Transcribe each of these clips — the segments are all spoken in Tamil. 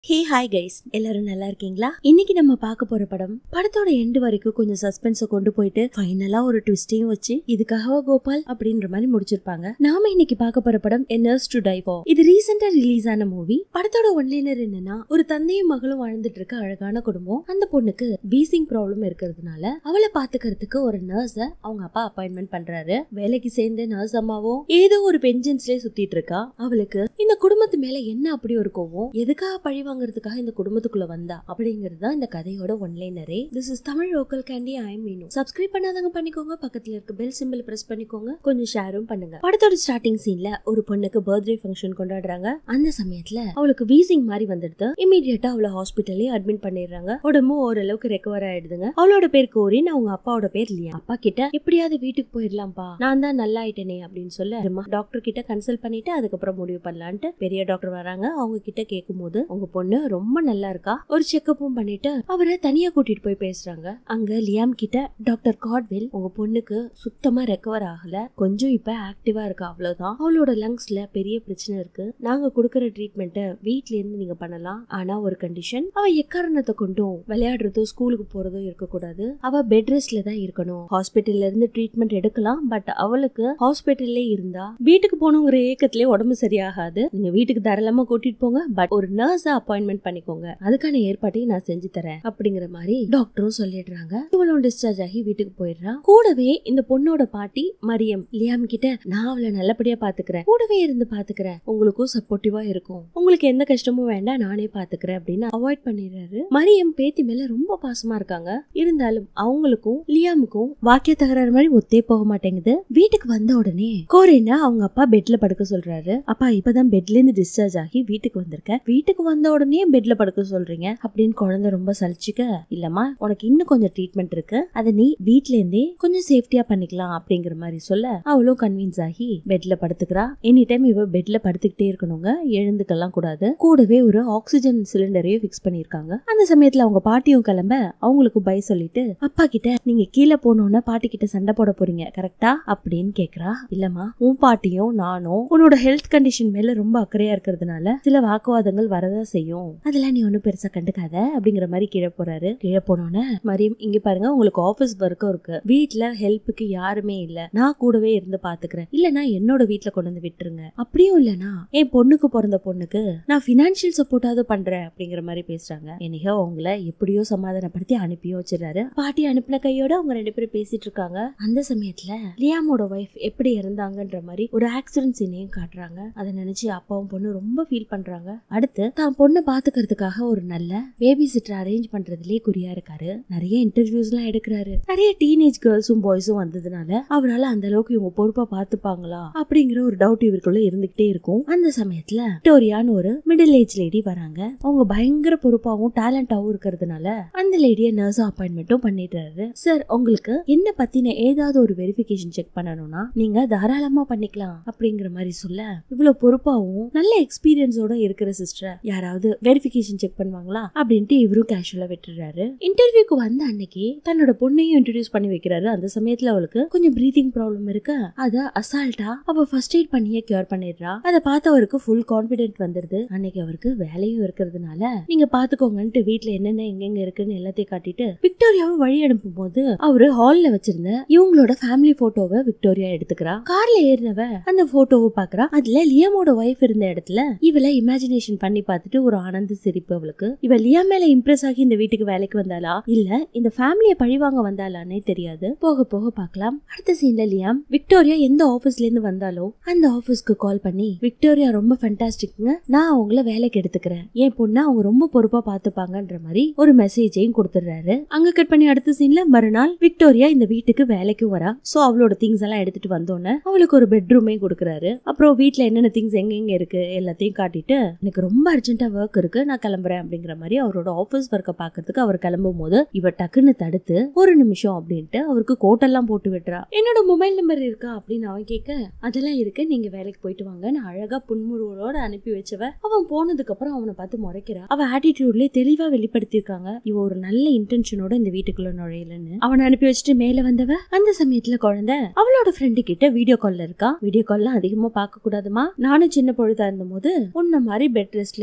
ஹே ஹாய் கைஸ் எல்லாரும் நல்லா இருக்கீங்களா இன்னைக்கு நம்ம பார்க்க போற படம் படத்தோட எண்டு வரைக்கும் கொஞ்சம் சஸ்பென்ஸ கொண்டு போயிட்டு ஃபைனலா ஒரு ட்விஸ்டையும் வச்சு இதுக்காக கோபால் அப்படின்ற மாதிரி முடிச்சிருப்பாங்க நாம இன்னைக்கு பார்க்க போற படம் என்னர்ஸ் டு டை ஃபார் இது ரீசெண்டா ரிலீஸ் ஆன மூவி படத்தோட ஒன்லைனர் என்னன்னா ஒரு தந்தையும் மகளும் வாழ்ந்துட்டு இருக்க அழகான குடும்பம் அந்த பொண்ணுக்கு வீசிங் ப்ராப்ளம் இருக்கிறதுனால அவளை பாத்துக்கிறதுக்கு ஒரு நர்ஸ அவங்க அப்பா அப்பாயின்மெண்ட் பண்றாரு வேலைக்கு சேர்ந்த நர்ஸ் அம்மாவும் ஏதோ ஒரு பென்ஷன்ஸ்லயே சுத்திட்டு இருக்கா அவளுக்கு இந்த குடும்பத்து மேல என்ன அப்படி ஒரு கோவம் எதுக்காக பழி வாங்குறதுக்காக இந்த குடும்பத்துக்குள்ள வந்தா அப்படிங்கிறது தான் இந்த கதையோட ஒன்லைனரே this is Tamil local candy I Meenu subscribe பண்ணாதவங்க பண்ணிக்கோங்க பக்கத்துல இருக்க பெல் சிம்பிள் பிரஸ் பண்ணிக்கோங்க கொஞ்சம் ஷேரும் பண்ணுங்க படத்தோட ஸ்டார்டிங் சீன்ல ஒரு பொண்ணுக்கு பர்த்டே ஃபங்க்ஷன் கொண்டாடுறாங்க அந்த சமயத்துல அவளுக்கு வீசிங் மாதிரி வந்துடுது இமீடியட்டா அவளை ஹாஸ்பிட்டல்லே அட்மிட் பண்ணிடுறாங்க உடம்பு ஓரளவுக்கு ரெக்கவர் ஆயிடுதுங்க அவளோட பேர் கோரின் அவங்க அப்பாவோட பேர் லியா அப்பா கிட்ட எப்படியாவது வீட்டுக்கு போயிடலாம்ப்பா நான் தான் நல்லா ஆயிட்டேனே அப்படின்னு சொல்ல டாக்டர் கிட்ட கன்சல்ட் பண்ணிட்டு அதுக்கப்புறம் முடிவு பண்ணலான்ட்டு பெரிய டாக்டர் வராங்க அவங்க கிட்ட கேட்கும் போது உங்க பொண்ணு ரொம்ப நல்லா இருக்கா ஒரு செக்கப்பும் பண்ணிட்டு அவரை தனியா கூட்டிட்டு போய் பேசுறாங்க அங்க லியாம் கிட்ட டாக்டர் காட்வில் உங்க பொண்ணுக்கு சுத்தமா ரெக்கவர் ஆகல கொஞ்சம் இப்ப ஆக்டிவா இருக்கா அவ்வளவுதான் அவளோட லங்ஸ்ல பெரிய பிரச்சனை இருக்கு நாங்க கொடுக்கற ட்ரீட்மெண்ட்டை வீட்ல இருந்து நீங்க பண்ணலாம் ஆனா ஒரு கண்டிஷன் அவ எக்காரணத்தை கொண்டும் விளையாடுறதோ ஸ்கூலுக்கு போறதோ இருக்கக்கூடாது அவ பெட் ரெஸ்ட்ல தான் இருக்கணும் ஹாஸ்பிட்டல்ல இருந்து ட்ரீட்மெண்ட் எடுக்கலாம் பட் அவளுக்கு ஹாஸ்பிட்டல்லே இருந்தா வீட்டுக்கு போகணுங்கிற ஏக்கத்திலே உடம்பு சரியாகாது நீங்க வீட்டுக்கு தாராளமா கூட்டிட்டு போங்க பட் ஒரு நர்ஸ அப்பாயின்மெண்ட் பண்ணிக்கோங்க அதுக்கான ஏற்பாட்டையும் நான் செஞ்சு தரேன் அப்படிங்கிற மாதிரி டாக்டரும் சொல்லிடுறாங்க இவளும் டிஸ்சார்ஜ் ஆகி வீட்டுக்கு போயிடுறா கூடவே இந்த பொண்ணோட பாட்டி மரியம் லியாம் கிட்ட நான் அவளை நல்லபடியா பாத்துக்கிறேன் கூடவே இருந்து பாத்துக்கிறேன் உங்களுக்கும் சப்போர்ட்டிவா இருக்கும் உங்களுக்கு எந்த கஷ்டமும் வேண்டாம் நானே பாத்துக்கிறேன் அப்படின்னு அவாய்ட் பண்ணிடுறாரு மரியம் பேத்தி மேல ரொம்ப பாசமா இருக்காங்க இருந்தாலும் அவங்களுக்கும் லியாமுக்கும் வாக்கிய தகராறு மாதிரி ஒத்தே போக மாட்டேங்குது வீட்டுக்கு வந்த உடனே கோரினா அவங்க அப்பா பெட்ல படுக்க சொல்றாரு அப்பா இப்பதான் பெட்ல இருந்து டிஸ்சார்ஜ் ஆகி வீட்டுக்கு வந்திருக்க வீட்டுக்கு வந்த உடனே பெட்ல படுக்க சொல்றீங்க அப்படின்னு குழந்தை ரொம்ப சலிச்சுக்க இல்லம்மா உனக்கு இன்னும் கொஞ்சம் ட்ரீட்மெண்ட் இருக்கு அதை நீ வீட்ல இருந்தே கொஞ்சம் சேஃப்டியா பண்ணிக்கலாம் அப்படிங்கிற மாதிரி சொல்ல அவளும் கன்வின்ஸ் ஆகி பெட்ல படுத்துக்கிறா எனி டைம் இவ பெட்ல படுத்துக்கிட்டே இருக்கணுங்க எழுந்துக்கலாம் கூடாது கூடவே ஒரு ஆக்சிஜன் சிலிண்டரையும் ஃபிக்ஸ் பண்ணிருக்காங்க அந்த சமயத்துல அவங்க பாட்டியும் கிளம்ப அவங்களுக்கு பை சொல்லிட்டு அப்பா கிட்ட நீங்க கீழே போனோன்னா பாட்டி கிட்ட சண்டை போட போறீங்க கரெக்டா அப்படின்னு கேக்குறா இல்லம்மா உன் பாட்டியும் நானும் உன்னோட ஹெல்த் கண்டிஷன் மேல ரொம்ப அக்கறையா இருக்கிறதுனால சில வாக்குவாதங்கள் வரதான் செய்யும் அதெல்லாம் நீ ஒன்னும் பெருசா கண்டுக்காத அப்படிங்கிற மாதிரி கீழே போறாரு கீழே போனோன்னே மரியம் இங்க பாருங்க உங்களுக்கு ஆபீஸ் ஒர்க்கும் இருக்கு வீட்ல ஹெல்ப்புக்கு யாருமே இல்ல நான் கூடவே இருந்து பாத்துக்கிறேன் இல்லனா என்னோட வீட்ல கொண்டு வந்து விட்டுருங்க அப்படியும் இல்லனா என் பொண்ணுக்கு பிறந்த பொண்ணுக்கு நான் பினான்சியல் சப்போர்ட்டாவது பண்றேன் அப்படிங்கிற மாதிரி பேசுறாங்க என்னைக அவங்கள எப்படியோ சமாதானப்படுத்தி அனுப்பியும் வச்சிடறாரு பாட்டி அனுப்பின கையோட அவங்க ரெண்டு பேரும் பேசிட்டு இருக்காங்க அந்த சமயத்துல லியாமோட ஒய்ஃப் எப்படி இறந்தாங்கன்ற மாதிரி ஒரு ஆக்சிடென்ட் சீனையும் காட்டுறாங்க அதை நினைச்சு அப்பாவும் பொண்ணு ரொம்ப ஃபீல் பண்றாங்க அடுத்து தான் பொண்ணை பாத்துக்கிறதுக்காக ஒரு நல்ல பேபி சிட்டர் அரேஞ்ச் பண்றதுலயே குறியா இருக்காரு நிறைய இன்டர்வியூஸ் எல்லாம் எடுக்கிறாரு நிறைய டீனேஜ் கேர்ள்ஸும் பாய்ஸும் வந்ததுனால அவரால் அந்த அளவுக்கு இவங்க பொறுப்பா பாத்துப்பாங்களா அப்படிங்கிற ஒரு டவுட் இவருக்குள்ள இருந்துகிட்டே இருக்கும் அந்த சமயத்துல விக்டோரியான்னு ஒரு மிடில் ஏஜ் லேடி வராங்க அவங்க பயங்கர பொறுப்பாவும் டேலண்டாவும் இருக்கிறதுனால அந்த லேடிய நர்ஸ் அப்பாயின்மெண்ட்டும் பண்ணிடுறாரு சார் உங்களுக்கு என்ன பத்தின ஏதாவது ஒரு வெரிஃபிகேஷன் செக் பண்ணணும்னா நீங்க தாராளமா பண்ணிக்கலாம் அப்படிங்கிற மாதிரி சொல்ல இவ்வளவு பொறுப்பாவும் நல்ல எக்ஸ்பீரியன்ஸோட இருக்கிற சிஸ்டர் யாராவது வெரிஃபிகேஷன் செக் பண்ணுவாங்களா அப்படின்ட்டு இவரும் கேஷுவலா விட்டுறாரு இன்டர்வியூக்கு வந்த அன்னைக்கு தன்னோட பொண்ணையும் இன்ட்ரடியூஸ் பண்ணி வைக்கிறாரு அந்த சமயத்துல அவளுக்கு கொஞ்சம் பிரீதிங் ப்ராப்ளம் இருக்கு அத அசால்ட்டா அவ ஃபர்ஸ்ட் எய்ட் பண்ணியே கியூர் பண்ணிடுறா அதை பார்த்து அவருக்கு ஃபுல் கான்பிடென்ட் வந்துருது அன்னைக்கு அவருக்கு வேலையும் இருக்கிறதுனால நீங்க பாத்துக்கோங்கன்ட்டு வீட்ல என்னென்ன எங்கெங்க இருக்குன்னு எல்லாத்தையும் காட்டிட்டு விக்டோரியாவை வழி அனுப்பும் போது அவரு ஹால்ல வச்சிருந்த இவங்களோட ஃபேமிலி போட்டோவை விக்டோரியா எடுத்துக்கிறா கார்ல ஏறினவ அந்த போட்டோவை பாக்குறா அதுல லியாமோட ஒய்ஃப் இருந்த இடத்துல இவள இமேஜினேஷன் பண்ணி பார்த்துட்டு ஒரு ஆனந்த சிரிப்பு அவளுக்கு இவ லியா மேல இம்ப்ரெஸ் ஆகி இந்த வீட்டுக்கு வேலைக்கு வந்தாளா இல்ல இந்த ஃபேமிலியை பழிவாங்க வந்தாளானே தெரியாது போக போக பார்க்கலாம் அடுத்த சீன்ல லியாம் விக்டோரியா எந்த ஆபீஸ்ல இருந்து வந்தாலோ அந்த ஆபீஸ்க்கு கால் பண்ணி விக்டோரியா ரொம்ப ஃபண்டாஸ்டிக்ங்க நான் அவங்கள வேலைக்கு எடுத்துக்கிறேன் என் பொண்ணு அவங்க ரொம்ப பொறுப்பா பாத்துப்பாங்கன்ற மாதிரி ஒரு மெசேஜையும் கொடுத்துடுறாரு அங்க கட் பண்ணி அடுத்த சீன்ல மறுநாள் விக்டோரியா இந்த வீட்டுக்கு வேலைக்கும் வரா சோ அவளோட திங்ஸ் எல்லாம் எடுத்துட்டு வந்தோன்னே அவளுக்கு ஒரு பெட்ரூமே கொடுக்குறாரு அப்புறம் வீட்ல என்னென்ன திங்ஸ் எங்க எங்க இருக்கு எல்லாத்தையும் காட்டிட்டு எனக்கு ரொம்ப அர்ஜென்ட்டா ஒர்க் இருக்கு நான் கிளம்புறேன் அப்படிங்கிற மாதிரி அவரோட ஆபீஸ் ஒர்க்கை பாக்குறதுக்கு அவர் கிளம்பும் போது இவ டக்குன்னு தடுத்து ஒரு நிமிஷம் அப்படின்ட்டு அவருக்கு கோட்டெல்லாம் போட்டு விட்டுறா என்னோட மொபைல் நம்பர் இருக்கா அப்படின்னு அவன் கேட்க அதெல்லாம் இருக்கு நீங்க வேலைக்கு போயிட்டு வாங்க நான் அழகா புன்முறுவலோட அனுப்பி வச்சவ அவன் போனதுக்கு அப்புறம் அவனை பார்த்து முறைக்கிறா அவ ஆட்டிடியூட்லயே தெளிவா வெளிப்படுத்தியிருக்காங்க இவ ஒரு நல்ல இன்டென்ஷனோட இந்த வீட்டுக்குள்ள நுழையலன்னு அவனை அனுப்பி வச்சுட்டு மேல வந்தவ அந்த சமயத்துல குழந்தை அவளோட ஃப்ரெண்டு கிட்ட வீடியோ கால்ல இருக்கா வீடியோ கால்லாம் அதிகமா பார்க்க கூடாதுமா நானும் சின்ன பொழுதா இருந்தபோது உன்ன மாதிரி பெட் ரெஸ்ட்ல இருந்தேன்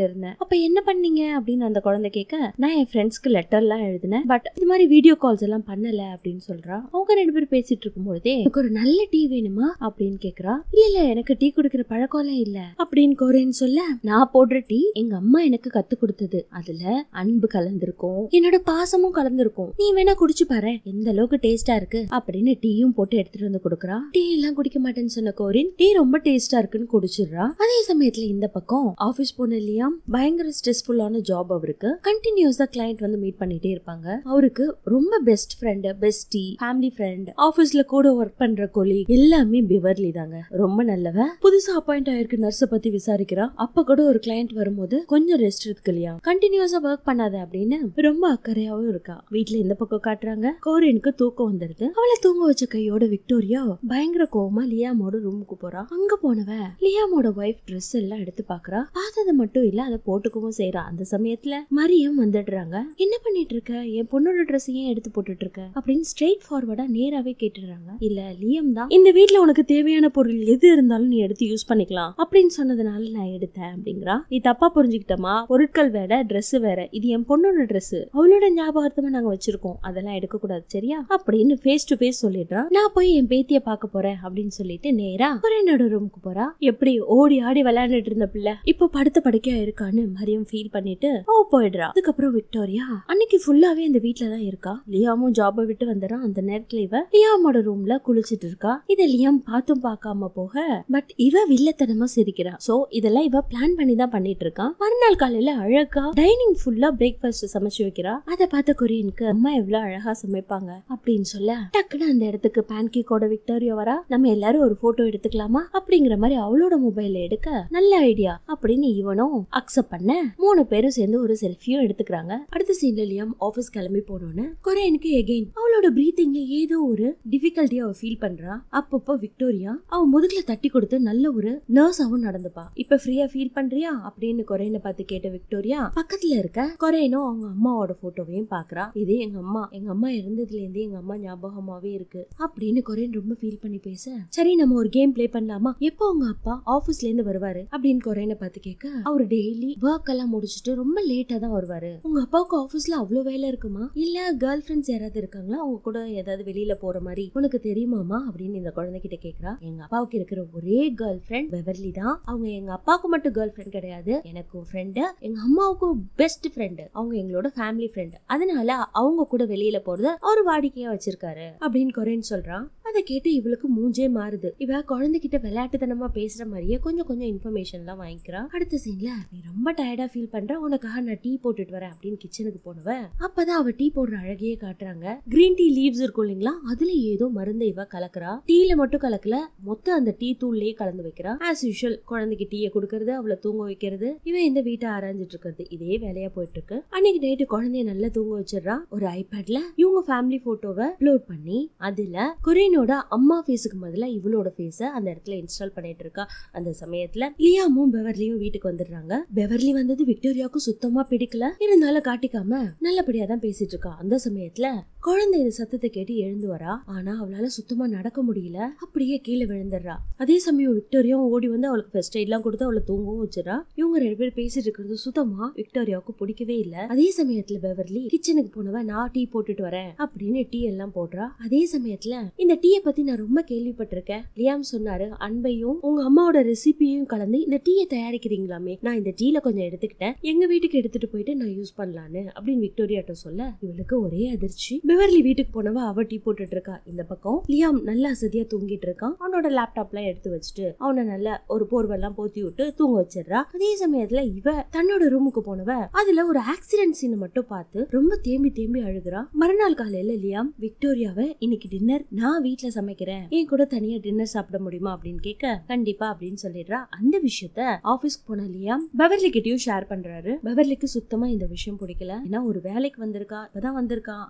அப்ப என்ன பண்ணீங்க அப்படின்னு அந்த குழந்தை கேட்க நான் என் ஃப்ரெண்ட்ஸ்க்கு லெட்டர்லாம் எழுதினேன் பட் இது மாதிரி வீடியோ கால்ஸ் எல்லாம் பண்ணல அப்படின்னு சொல்றா அவங்க ரெண்டு பேரும் பேசிட்டு இருக்கும்போதே எனக்கு ஒரு நல்ல டீ வேணுமா அப்படின்னு கேக்குறா இல்ல இல்ல எனக்கு டீ குடிக்கிற பழக்கம்லாம் இல்ல அப்படின்னு கோரேன்னு சொல்ல நான் போடுற டீ எங்க அம்மா எனக்கு கத்து கொடுத்தது அதுல அன்பு கலந்திருக்கும் என்னோட பாசமும் கலந்திருக்கும் நீ வேணா குடிச்சு பாரு எந்த அளவுக்கு டேஸ்டா இருக்கு அப்படின்னு டீயும் போட்டு எடுத்துட்டு வந்து கொடுக்குறா டீ எல்லாம் குடிக்க மாட்டேன்னு சொன்ன கோரின் டீ ரொம்ப டேஸ்டா இருக்குன்னு குடிச்சிடுறா அதே சமயத்துல இந்த பக்கம் ஆபீஸ் போன இல்லையா பயங்கர ஸ்ட்ரெஸ்ஃபுல்லான ஜாப் அவருக்கு கண்டினியூஸா கிளைண்ட் வந்து மீட் பண்ணிட்டே இருப்பாங்க அவருக்கு ரொம்ப best friend bestie family friend ஆபீஸ்ல கூட ஒர்க் பண்ற கொலி எல்லாமே பிவர்லி தாங்க ரொம்ப நல்லவ புதுசா அப்பாயிண்ட் ஆயிருக்கு நர்ஸ பத்தி விசாரிக்கிறா அப்ப கூட ஒரு கிளைண்ட் வரும்போது கொஞ்சம் ரெஸ்ட் இருக்கு இல்லையா கண்டினியூஸா ஒர்க் பண்ணாத அப்படின்னு ரொம்ப அக்கறையாவும் இருக்கா வீட்ல இந்த பக்கம் காட்டுறாங்க கோரியனுக்கு தூக்கம் வந்துருது அவளை தூங்க வச்ச கையோட விக்டோரியா பயங்கர கோவமா லியாமோட ரூமுக்கு போறா அங்க போனவ லியாமோட ஒய்ஃப் ட்ரெஸ் எல்லாம் எடுத்து பாக்குறா பார்த்தது மட்டும் இல்ல அதை போட்டுக்கவும் செய்யறா அந்த சமயத்துல மரியம் வந்துடுறாங்க என்ன பண்ணிட்டு இருக்க என் பொண்ணோட ட்ரெஸ் ஏன் எடுத்து போட்டுட்டு இருக்க அப்படின்னு ஸ்ட்ரெயிட் ஃபார்வர்டா நேராவே கேட்டுடுறாங்க இல்ல லியம் தான் இந்த வீட்ல உனக்கு தேவையான பொருள் எது இருந்தாலும் நீ எடுத்து யூஸ் பண்ணிக்கலாம் அப்படின்னு சொன்னதுனால நான் எடுத்தேன் அப்படிங்கிறா நீ தப்பா புரிஞ்சுக்கிட்டமா பொருட்கள் வேற Dress வேற இது என் பொண்ணோட Dress அவளோட ஞாபகார்த்தமா நாங்க வச்சிருக்கோம் அதெல்லாம் எடுக்க கூடாது சரியா அப்படின்னு ஃபேஸ் டு ஃபேஸ் சொல்லிடுறா நான் போய் என் பேத்திய பார்க்க போறேன் அப்படின்னு சொல்லிட்டு நேரா என்னோட ரூமுக்கு போறா எப்படி ஓடி ஆடி விளையாண்டுட்டு இருந்த பிள்ளை இப்போ படுத்த படுக்கையா இருக்கான்னு மரியம் ஃபீல் பண்ணிட்டு அவ போயிடுறா அதுக்கப்புறம் விக்டோரியா அன்னைக்கு ஃபுல்லாவே அந்த வீட்ல தான் இருக்கா லியாமும் ஜாபை விட்டு வந்துடுறான் அந்த நேரத்துல இவ லியாமோட ரூம்ல குளிச்சிட்டு இருக்கா இத லியாம் பார்த்தும் பார்க்காம போக பட் இவ வில்லத்தனமா சிரிக்கிறா சோ இதெல்லாம் இவ பிளான் பண்ணி தான் பண்ணிட்டு இருக்கான் மறுநாள் காலையில அழகா டைனிங் ஃபுல்லா பிரேக்ஃபாஸ்ட் சமைச்சு வைக்கிறா அதை பார்த்த கொரியனுக்கு அம்மா எவ்வளவு அழகா சமைப்பாங்க அப்படின்னு சொல்ல டக்குன்னு அந்த இடத்துக்கு பேன்கேக்கோட விக்டோரியா வரா நம்ம எல்லாரும் ஒரு போட்டோ எடுத்துக்கலாமா அப்படிங்கிற மாதிரி அவளோட மொபைல்ல எடுக்க நல்ல ஐடியா அப்படின்னு இவனும் அக்செப்ட் பண்ண மூணு பேரும் சேர்ந்து ஒரு செல்ஃபியும் எடுத்துக்கிறாங்க அடுத்த சீன்ல லியாம் ஆபீஸ் கிளம்பி போனோன்னு கொரியனுக்கு எகெயின் அவளோட பிரீத்திங்ல ஏதோ ஒரு டிஃபிகல்ட்டி அவ ஃபீல் பண்றா அப்பப்போ விக்டோரியா அவ முதுகுல தட்டி கொடுத்து நல்ல ஒரு நர்ஸாவும் நடந்துப்பா இப்ப ஃப்ரீயா ஃபீல் பண்றியா அப்படின்னு கொரியனை பார்த்து கேட்ட விக்டோரியா பக்கத்துல இருக்க கொரியனும் அவங்க அம்மாவோட போட்டோவையும் பாக்குறா இது எங்க அம்மா எங்க அம்மா இறந்ததுல இருந்து எங்க அம்மா ஞாபகமாவே இருக்கு அப்படின்னு கொரியன் ரொம்ப ஃபீல் பண்ணி பேச சரி நம்ம ஒரு கேம் ப்ளே பண்ணலாமா எப்போ உங்க அப்பா ஆபீஸ்ல இருந்து வருவாரு அப்படின்னு கொரியனை பார்த்து கேட்க அவர் டெய்லி ஒர்க் எல்லாம் முடிச்சுட்டு ரொம்ப லேட்டா தான் வருவாரு உங்க அப்பாவுக்கு ஆபீஸ்ல அவ்வளவு வேலை இருக்குமா இல்ல கேர்ள் ஃபிரெண்ட்ஸ் யாராவது இருக்காங்களா அவங்க கூட ஏதாவது வெளியில போற மாதிரி உனக்கு தெரியுமாமா அப்படின்னு இந்த குழந்தை கிட்ட கேக்குறா எங்க அப்பாவுக்கு இருக்கிற ஒரே கேர்ள் ஃபிரெண்ட் பெவர்லி தான் அவங்க எங்க அப்பாவுக்கு மட்டும் கேர்ள் ஃபிரெண்ட் கிடையாது எனக்கும் ஃப்ரெண்டு எங்க அம்மாவுக்கும் பெஸ்ட் ஃப்ரெண்டு அவங்க எங்களோட ஃபேமிலி ஃப்ரெண்ட் அதனால அவங்க கூட வெளியில போறத அவர் வாடிக்கையா வச்சிருக்காரு அப்படின்னு கொரேன்னு சொல்றான் அதை கேட்டு இவளுக்கு மூஞ்சே மாறுது இவ குழந்தைகிட்ட விளையாட்டுத்தனமா பேசுற மாதிரியே கொஞ்சம் கொஞ்சம் இன்ஃபர்மேஷன் எல்லாம் வாங்கிக்கிறா அடுத்த சீன்ல நீ ரொம்ப டயர்டா ஃபீல் பண்ற உனக்காக நான் டீ போட்டுட்டு வரேன் அப்படின்னு கிச்சனுக்கு போனவ அப்பதான் அவ டீ போடுற அழகையே காட்டுறாங்க கிரீன் டீ லீவ்ஸ் இருக்கும் இல்லைங்களா அதுல ஏதோ மருந்தை இவ கலக்குறா டீல மட்டும் கலக்கல மொத்த அந்த டீ தூள்லயே கலந்து வைக்கிறா ஆஸ் யூஷுவல் குழந்தைக்கு டீயை கொடுக்கறது அவளை தூங்க வைக்கிறது இவன் இந்த வீட்டை ஆராய்ஞ்சிட்டு இருக்கிறது இதே வேலையா போயிட்டு இருக்கு அன்னைக்கு நைட்டு குழந்தைய நல்லா தூங்க வச்சிடுறா ஒரு ஐபேட்ல இவங்க ஃபேமிலி போட்டோவை அப்லோட் பண்ணி அதுல குரேனோட அம்மா ஃபேஸுக்கு பதிலா இவளோட ஃபேஸ அந்த இடத்துல இன்ஸ்டால் பண்ணிட்டு இருக்கா அந்த சமயத்துல லியாமும் பெவர்லியும் வீட்டுக்கு வந்துடுறாங்க பெவர்லி வந்தது விக்டோரியாவுக்கு சுத்தமா பிடிக்கல இருந்தாலும் காட்டிக்காம நல்லபடியா தான் பேசிட்டு இருக்கா அந்த சமயத்துல குழந்தை இந்த சத்தத்தை கேட்டு எழுந்து வரா ஆனா அவளால சுத்தமா நடக்க முடியல அப்படியே கீழே விழுந்துடுறா அதே சமயம் விக்டோரியாவும் ஓடி வந்து அவளுக்கு ஃபர்ஸ்ட் எய்ட்லாம் கொடுத்து அவளை தூங்கவும் வச்சிடறா இவங்க ரெண்டு பேரும் பேசிட்டு இருக்கிறது சுத்தமா விக்டோரியாவுக்கு பிடிக்கவே இல்ல அதே சமயத்துல பெவர்லி கிச்சனுக்கு போனவ நான் டீ போட்டுட்டு வரேன் அப்படின்னு டீ எல்லாம் போடுறா அதே சமயத்துல இந்த டீயை பத்தி நான் ரொம்ப கேள்விப்பட்டிருக்கேன் லியாம் சொன்னாரு அன்பையும் உங்க அம்மாவோட ரெசிபியையும் கலந்து இந்த டீயை தயாரிக்கிறீங்களாமே நான் இந்த டீல கொஞ்சம் எடுத்துக்கிட்டேன் எங்க வீட்டுக்கு எடுத்துட்டு போயிட்டு நான் யூஸ் பண்ணலான்னு அப்படின்னு விக்டோரியாட்ட சொல்ல இவளுக்கு ஒரே அதிர்ச்சி பெவர்லி வீட்டுக்கு போனவ அவ டீ போட்டுட்டு இருக்கா இந்த பக்கம் லியாம் நல்ல அசதியா தூங்கிட்டு இருக்கான் அவனோட லேப்டாப்லாம் எடுத்து வச்சுட்டு அவனை நல்ல ஒரு போர்வெல்லாம் போத்தி விட்டு தூங்க வச்சிடுறா அதே சமயத்துல இவ தன்னோட ரூமுக்கு போனவ அதுல ஒரு ஆக்சிடென்ட் சீனை மட்டும் பார்த்து ரொம்ப தேம்பி தேம்பி அழுகுறா மறுநாள் காலையில லியாம் விக்டோரியாவை இன்னைக்கு டின்னர் நான் வீட்ல சமைக்கிறேன் என் கூட தனியா டின்னர் சாப்பிட முடியுமா அப்படின்னு கேட்க கண்டிப்பா அப்படின்னு சொல்லிடுறா அந்த விஷயத்த ஆபீஸ்க்கு போன லியாம் பெவர்லி கிட்டயும் ஷேர் பண்றாரு பெவர்லிக்கு சுத்தமா இந்த விஷயம் பிடிக்கல ஏன்னா ஒரு வேலைக்கு வந்திருக்கா இப்பதான் வந்திருக்கா அதுக்குள்ள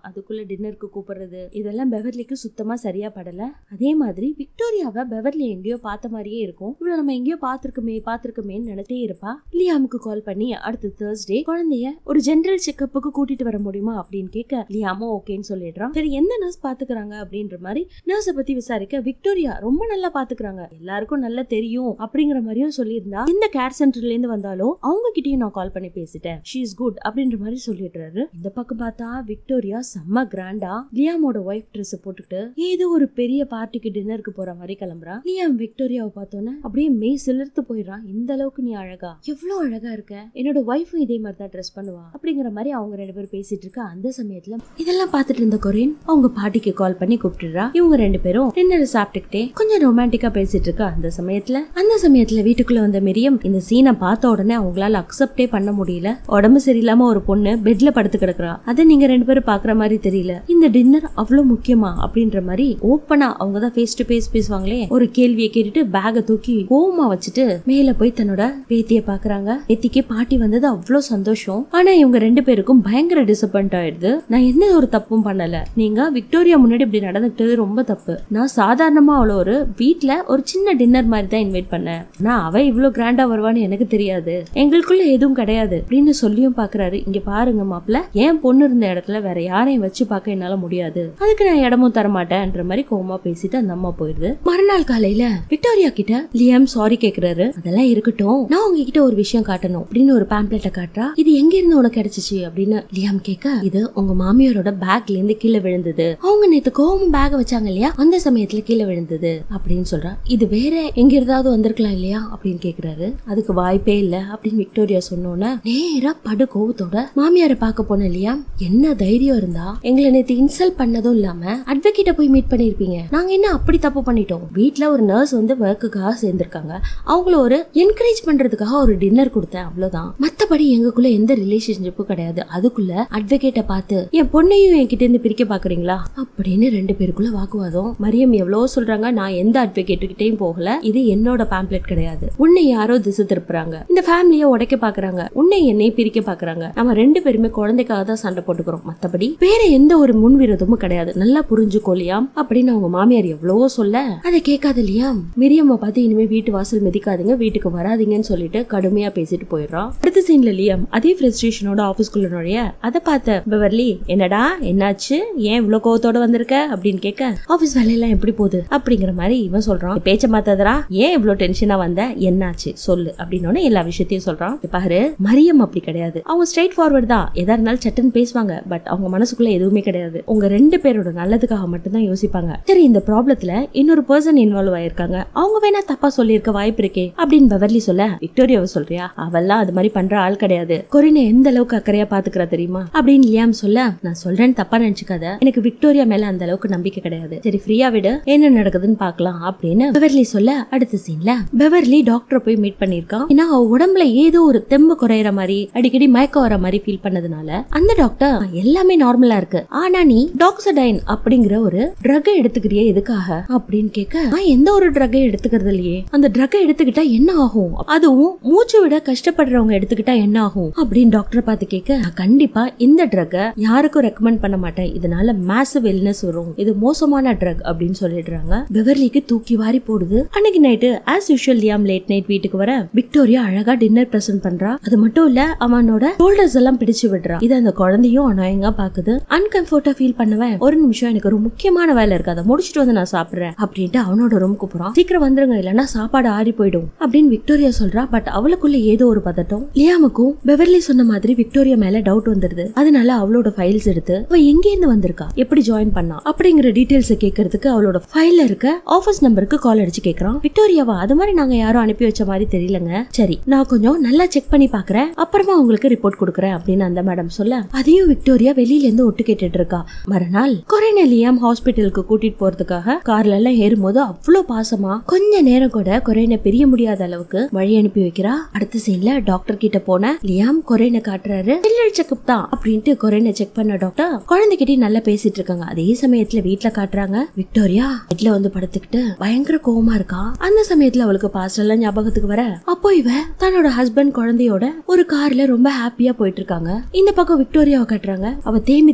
டின்னருக்கு கூப்பிடுறது இதெல்லாம் பெவர்லிக்கு சுத்தமா சரியா படல அதே மாதிரி விக்டோரியாவை பெவர்லி எங்கேயோ பார்த்த மாதிரியே இருக்கும் இவ்வளவு நம்ம எங்கேயோ பார்த்திருக்குமே பார்த்திருக்குமேன்னு நினைட்டே இருப்பா லியாமுக்கு கால் பண்ணி அடுத்த தேர்ஸ்டே குழந்தைய ஒரு ஜெனரல் செக்கப்புக்கு கூட்டிட்டு வர முடியுமா அப்படின்னு கேட்க லியாமும் ஓகேன்னு சொல்லிடுறான் சரி எந்த நர்ஸ் பாத்துக்கிறாங்க அப்படின்ற மாதிரி நர்ஸை பத்தி விசாரிக்க விக்டோரியா ரொம்ப நல்லா பாத்துக்கிறாங்க எல்லாருக்கும் நல்லா தெரியும் அப்படிங்கிற மாதிரியும் சொல்லியிருந்தா இந்த கேர் சென்டர்ல இருந்து வந்தாலும் அவங்க கிட்டயும் நான் கால் பண்ணி பேசிட்டேன் ஷீ இஸ் குட் அப்படின்ற மாதிரி சொல்லிடுறாரு இந்த பக்கம் பார்த்தா விக்டோரியா செம்ம கிராண்டா லியாமோட ஒய்ஃப் ட்ரெஸ் போட்டுக்கிட்டு ஏதோ ஒரு பெரிய பார்ட்டிக்கு டின்னருக்கு போற மாதிரி கிளம்புறா லியாம் விக்டோரியாவை பார்த்தோன்னே அப்படியே மெய் சிலிர்த்து போயிடுறான் இந்த அளவுக்கு நீ அழகா எவ்வளவு அழகா இருக்க என்னோட ஒய்ஃபும் இதே மாதிரி தான் ட்ரெஸ் பண்ணுவா அப்படிங்கிற மாதிரி அவங்க ரெண்டு பேரும் பேசிட்டு இருக்க அந்த சமயத்துல இதெல்லாம் பார்த்துட்டு இருந்த கொரியன் அவங்க பாட்டிக்கு கால் பண்ணி கூப்பிட்டுறா இவங்க ரெண்டு பேரும் டின்னர் சாப்பிட்டுக்கிட்டே கொஞ்சம் ரொமான்டிக்கா பேசிட்டு இருக்கா அந்த சமயத்துல அந்த சமயத்துல வீட்டுக்குள்ள வந்த மிரியம் இந்த சீனை பார்த்த உடனே அவங்களால அக்செப்டே பண்ண முடியல உடம்பு சரியில்லாம ஒரு பொண்ணு பெட்ல படுத்து கிடக்குறா அதை நீங்க ரெண்டு பேரும் பாக்குற மாதிரி தெரியல இந்த டின்னர் அவ்வளவு முக்கியமா அப்படின்ற மாதிரி ஓப்பனா அவங்க தான் ஃபேஸ் டு ஃபேஸ் பேசுவாங்களே ஒரு கேள்வியை கேட்டுட்டு பேக தூக்கி கோவமா வச்சுட்டு மேல போய் தன்னோட பேத்திய பாக்குறாங்க பேத்திக்கு பாட்டி வந்தது அவ்வளவு சந்தோஷம் ஆனா இவங்க ரெண்டு பேருக்கும் பயங்கர டிசப்பாயிண்ட் ஆயிடுது நான் எந்த ஒரு தப்பும் பண்ணல நீங்க விக்டோரியா முன்னாடி இப்படி நடந்துக்கிட்டது ரொம்ப தப்பு நான் சாதாரணமா அவள ஒரு வீட்ல ஒரு சின்ன டின்னர் மாதிரி தான் இன்வைட் பண்ணேன் ஆனா அவ இவ்வளவு கிராண்டா வருவான்னு எனக்கு தெரியாது எங்களுக்குள்ள எதுவும் கிடையாது அப்படின்னு சொல்லியும் பாக்குறாரு இங்க பாருங்க மாப்பிள்ள என் பொண்ணு இருந்த இடத்துல வேற யாரையும் வச்சு பார்க்க என்னால முடியாது அதுக்கு நான் இடமும் தர மாட்டேன்ற மாதிரி கோவமா பேசிட்டு அந்த அம்மா போயிடுது மறுநாள் காலையில விக்டோரியா கிட்ட லியாம் சாரி கேக்குறாரு அதெல்லாம் இருக்கட்டும் நான் உங்ககிட்ட ஒரு விஷயம் காட்டணும் அப்படின்னு ஒரு பேம்ப்ளெட்டை காட்டுறா இது எங்க இருந்து உனக்கு கிடைச்சிச்சு அப்படின்னு லியாம் கேட்க இது உங்க மாமியாரோட பேக்ல இருந்து கீழே விழுந்தது அவங்க நேத்து கோவம் பேக் வச்சாங்க இல்லையா அந்த சமயத்துல கீழே விழுந்தது அப்படின்னு சொல்றா இது வேற எங்க இருந்தாவது வந்திருக்கலாம் இல்லையா அப்படின்னு கேக்குறாரு அதுக்கு வாய்ப்பே இல்ல அப்படின்னு விக்டோரியா சொன்னோன்னே நேரா படு கோவத்தோட மாமியாரை பார்க்க போன இல்லையா என்ன தைரியம் இருந்தா எங்களை நேத்து இன்சல்ட் பண்ணதும் இல்லாம அட்வொகேட்ட போய் மீட் பண்ணிருப்பீங்க நாங்க என்ன அப்படி தப்பு பண்ணிட்டோம் வீட்ல ஒரு நர்ஸ் வந்து ஒர்க்குக்காக சேர்ந்திருக்காங்க அவங்கள ஒரு என்கரேஜ் பண்றதுக்காக ஒரு டின்னர் கொடுத்தேன் அவ்வளவுதான் மத்தபடி எங்களுக்குள்ள எந்த ரிலேஷன்ஷிப்பும் கிடையாது அதுக்குள்ள அட்வொகேட்ட பார்த்து என் பொண்ணையும் என்கிட்ட இருந்து பிரிக்க பாக்குறீங்களா அப்படின்னு ரெண்டு பேருக்குள்ள வாக்குவாதம் மரியம் எவ்வளவோ சொல்றாங்க நான் எந்த அட்வொகேட்டுக்கிட்டையும் போகல இது என்னோட பேம்ப்ளெட் கிடையாது உன்னை யாரோ திசை திருப்புறாங்க இந்த ஃபேமிலியை உடைக்க பாக்குறாங்க உன்னை என்னை பிரிக்க பாக்குறாங்க நம்ம ரெண்டு பேருமே குழந்தைக்காக தான் சண்டை போட்டுக்கிறோம் மத்தபடி வேற எந்த ஒரு முன்விரோதமும் கிடையாது நல்லா புரிஞ்சுக்கோலியாம் அப்படின்னு அவங்க மாமியார் எவ்வளவோ சொல்ல அதை கேட்காத இல்லையா மிரியம்மா பார்த்து இனிமே வீட்டு வாசல் மிதிக்காதீங்க வீட்டுக்கு வராதீங்கன்னு சொல்லிட்டு கடுமையா பேசிட்டு போயிடுறான் அடுத்த சீன்ல லியாம் அதே ஃப்ரஸ்ட்ரேஷனோட ஆபீஸ்க்குள்ள நுழைய அதை பார்த்த பெவர்லி என்னடா என்னாச்சு ஏன் இவ்வளவு கோவத்தோட வந்திருக்க அப்படின்னு கேட்க ஆபீஸ் வேலையெல்லாம் எப்படி போகுது அப்படிங்கிற மாதிரி இவன் சொல்றான் பேச்ச மாத்தாதரா ஏன் இவ்வளவு டென்ஷனா வந்த என்னாச்சு சொல்லு அப்படின்னு எல்லா விஷயத்தையும் சொல்றான் இப்ப பாரு மரியம் அப்படி கிடையாது அவங்க ஸ்ட்ரைட் ஃபார்வர்ட் தான் எதா இருந்தாலும் சட்டுன்னு பேசுவாங்க பட் அவங்க மனசுக்குள்ள எதுவுமே கிடையாது உங்க ரெண்டு பேரோட நல்லதுக்காக மட்டும்தான் யோசிப்பாங்க சரி இந்த ப்ராப்ளத்துல இன்னொரு பர்சன் இன்வால்வ் ஆயிருக்காங்க அவங்க வேணா தப்பா சொல்லியிருக்க வாய்ப்பு இருக்கே அப்படின்னு பெவர்லி சொல்ல விக்டோரியாவை சொல்றியா அவெல்லாம் அது மாதிரி பண்ற ஆள் கிடையாது கொரினை எந்த அளவுக்கு அக்கறையா பாத்துக்கிறா தெரியுமா அப்படின்னு லியாம் சொல்ல நான் சொல்றேன்னு தப்பா நினைச்சுக்காத எனக்கு விக்டோரியா மேல அந்த அளவுக்கு நம்பிக்கை கிடையாது சரி ஃப்ரீயா விடு என்ன நடக்குதுன்னு பார்க்கலாம் அப்படின்னு பெவர்லி சொல்ல அடுத்த சீன்ல பெவர்லி டாக்டரை போய் மீட் பண்ணிருக்கான் ஏன்னா அவ உடம்புல ஏதோ ஒரு தெம்பு குறையற மாதிரி அடிக்கடி மயக்கம் வர மாதிரி ஃபீல் பண்ணதுனால அந்த டாக்டர் எல்லாமே நார்மலா இருக்கு ஆனா நீ டாக்ஸடைன் அப்படிங்கிற ஒரு ட்ரக் எடுத்துக்கிறியே எதுக்காக அப்படின்னு கேட்க நான் எந்த ஒரு ட்ரக்கை எடுத்துக்கிறது இல்லையே அந்த ட்ரக்கை எடுத்துக்கிட்டா என்ன ஆகும் அதுவும் மூச்சு விட கஷ்டப்படுறவங்க எடுத்துக்கிட்டா என்ன ஆகும் அப்படின்னு டாக்டர் பார்த்து கேட்க "நான் கண்டிப்பா இந்த ட்ரக்கை யாருக்கும் ரெக்கமெண்ட் பண்ண மாட்டேன் இதனால மேசிவ் இல்னஸ் வரும் இது மோசமான ட்ரக் அப்படின்னு சொல்லிடுறாங்க பெவர்லிக்கு தூக்கி வாரி போடுது அன்னைக்கு night as usual Liam late night வீட்டுக்கு வர விக்டோரியா அழகா டின்னர் பிரசன்ட் பண்றா அது மட்டும் இல்ல அவனோட ஷோல்டர்ஸ் எல்லாம் பிடிச்சு விடுறா இது அந்த குழந்தையும் அனாயங்கா பாக்குது அன்கம்ஃபர்டா ஃபீல் பண்ணுவேன் ஒரு நிமிஷம் எனக்கு ஒரு முக்கியமான வேலை இருக்கு அதை முடிச்சிட்டு வந்து நான் சாப்பிடுறேன் அப்படின்ட்டு அவனோட ரூமுக்கு போறான் சீக்கிரம் வந்துருங்க இல்லைன்னா சாப்பாடு ஆறி போயிடும் அப்படின்னு விக்டோரியா சொல்றா பட் அவளுக்குள்ள ஏதோ ஒரு பதட்டம் லியாமுக்கும் பெவர்லி சொன்ன மாதிரி விக்டோரியா மேல டவுட் வந்துருது அதனால அவளோட ஃபைல்ஸ் எடுத்து அவ எங்க இருந்து வந்திருக்கா எப்படி ஜாயின் பண்ணா அப்படிங்கிற டீடைல்ஸ் கேட்கறதுக்கு அவளோட ஃபைல்ல இருக்க ஆபீஸ் நம்பருக்கு கால் அடிச்சு கேக்குறான் விக்டோரியாவா அது மாதிரி நாங்க யாரும் அனுப்பி வச்ச மாதிரி தெரியலங்க சரி நான் கொஞ்சம் நல்லா செக் பண்ணி பாக்குறேன் அப்புறமா உங்களுக்கு ரிப்போர்ட் கொடுக்குறேன் அப்படின்னு அந்த மேடம் சொல்ல அதையும் விக்டோரியா வெளியில இருந்து ஒட்டு கேட்டுட்டு இருக்கா மறுநாள் கொரைனலியாம் ஹாஸ்பிட்டலுக்கு கூட்டிட்டு போறதுக்காக கார்ல எல்லாம் ஏறும்போது அவ்வளவு பாசமா கொஞ்ச நேரம் கூட கொரைனை பிரிய முடியாத அளவுக்கு வழி அனுப்பி வைக்கிறா அடுத்த சீன்ல டாக்டர் கிட்ட போன லியாம் கொரைனை காட்டுறாரு செல்லல் செக்கப் தான் அப்படின்ட்டு கொரைனை செக் பண்ண டாக்டர் குழந்தைகிட்டே நல்லா பேசிட்டு இருக்காங்க அதே சமயத்துல வீட்ல காட்டுறாங்க விக்டோரியா பெட்ல வந்து படுத்துக்கிட்டு பயங்கர கோவமா இருக்கா அந்த சமயத்துல அவளுக்கு பாஸ்ட் எல்லாம் ஞாபகத்துக்கு வர அப்போ இவ தன்னோட ஹஸ்பண்ட் குழந்தையோட ஒரு கார்ல ரொம்ப ஹாப்பியா போயிட்டு இருக்காங்க இந்த பக்கம் விக்டோரியாவை காட்டுறாங்க அவ தேம்பி தேம்பி அழுது